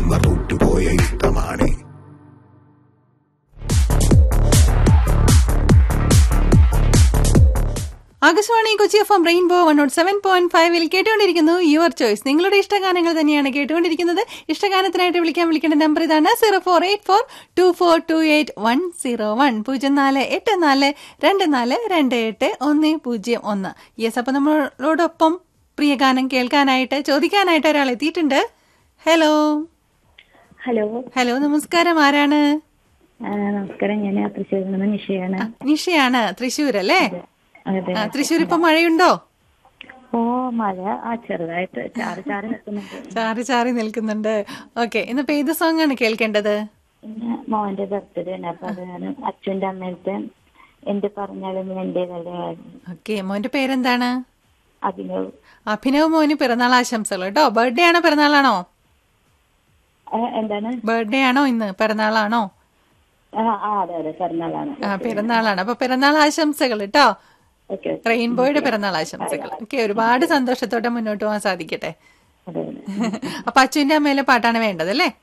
തന്ന തോറ്റുപോയ ഇഷ്ടമാണേ Akashvani Kochi F M Rainbow one nought seven point ഫൈവിൽ കേട്ടുകൊണ്ടിരിക്കുന്നു യുവർ ചോയ്സ് നിങ്ങളുടെ ഇഷ്ടഗാനങ്ങൾ തന്നെയാണ് കേട്ടുകൊണ്ടിരിക്കുന്നത് ഇഷ്ടഗാനത്തിനായിട്ട് വിളിക്കാൻ വിളിക്കേണ്ട നമ്പർ ഇതാണ് zero four eight four two four two eight one zero one പൂജ്യം നാല് എട്ട് നാല് രണ്ട് നാല് രണ്ട് എട്ട് ഒന്ന് പൂജ്യം ഒന്ന് യെസ് അപ്പൊ നമ്മളോടൊപ്പം പ്രിയ ഗാനം കേൾക്കാനായിട്ട് ചോദിക്കാനായിട്ട് ഒരാൾ എത്തിയിട്ടുണ്ട് ഹലോ ഹലോ ഹലോ നമസ്കാരം ആരാണ് ആ, നമസ്കാരം ഞാൻ തൃശ്ശൂരിൽ നിന്ന് നിഷയാണ് നിഷയാണ് തൃശ്ശൂർ അല്ലേ അതെ ആ, തൃശ്ശൂർ ഇപ്പൊ മഴയുണ്ടോ ഓ മഴ ആ ചെറുതായിട്ട് ചാറി ചാറി നിൽക്കുന്നുണ്ട് ചാറി ചാറി നിൽക്കുന്നുണ്ട് ഓക്കെ ഇന്നിപ്പോ ഏത് സോങ് ആണ് കേൾക്കേണ്ടത് പിന്നെ മോന്റെ ബർത്ത്ഡേ ഉണ്ട് അപ്പൊ അത് ഞാൻ അച്ഛൻ്റെ അമ്മയത്തെ എന്ത് പറഞ്ഞാലും എന്റെ കലയായിരുന്നു ഓക്കെ മോന്റെ പേരെന്താണ് അഭിനവ് അഭിനവ് മോന് പിറന്നാൾ ആശംസകൾ കേട്ടോ ബർത്ത്ഡേ ആണോ പിറന്നാളാണോ ആ, എന്താണ് ബർത്ത്ഡേ ആണോ ഇന്ന് പിറന്നാളാണോ ആ ആ അതെ അതെ പിറന്നാളാണ് ആ പിറന്നാളാണ് അപ്പൊ പിറന്നാൾ ആശംസകൾ കേട്ടോ ഓക്കെ റെയിൻബോയുടെ പിറന്നാൾ ആശംസകൾ ഓക്കെ ഒരുപാട് സന്തോഷത്തോടെ മുന്നോട്ട് പോകാൻ സാധിക്കട്ടെ അതെ അതെ അപ്പൊ അച്ഛൻ്റെ അമ്മയിലെ പാട്ടാണ് വേണ്ടത് അല്ലേ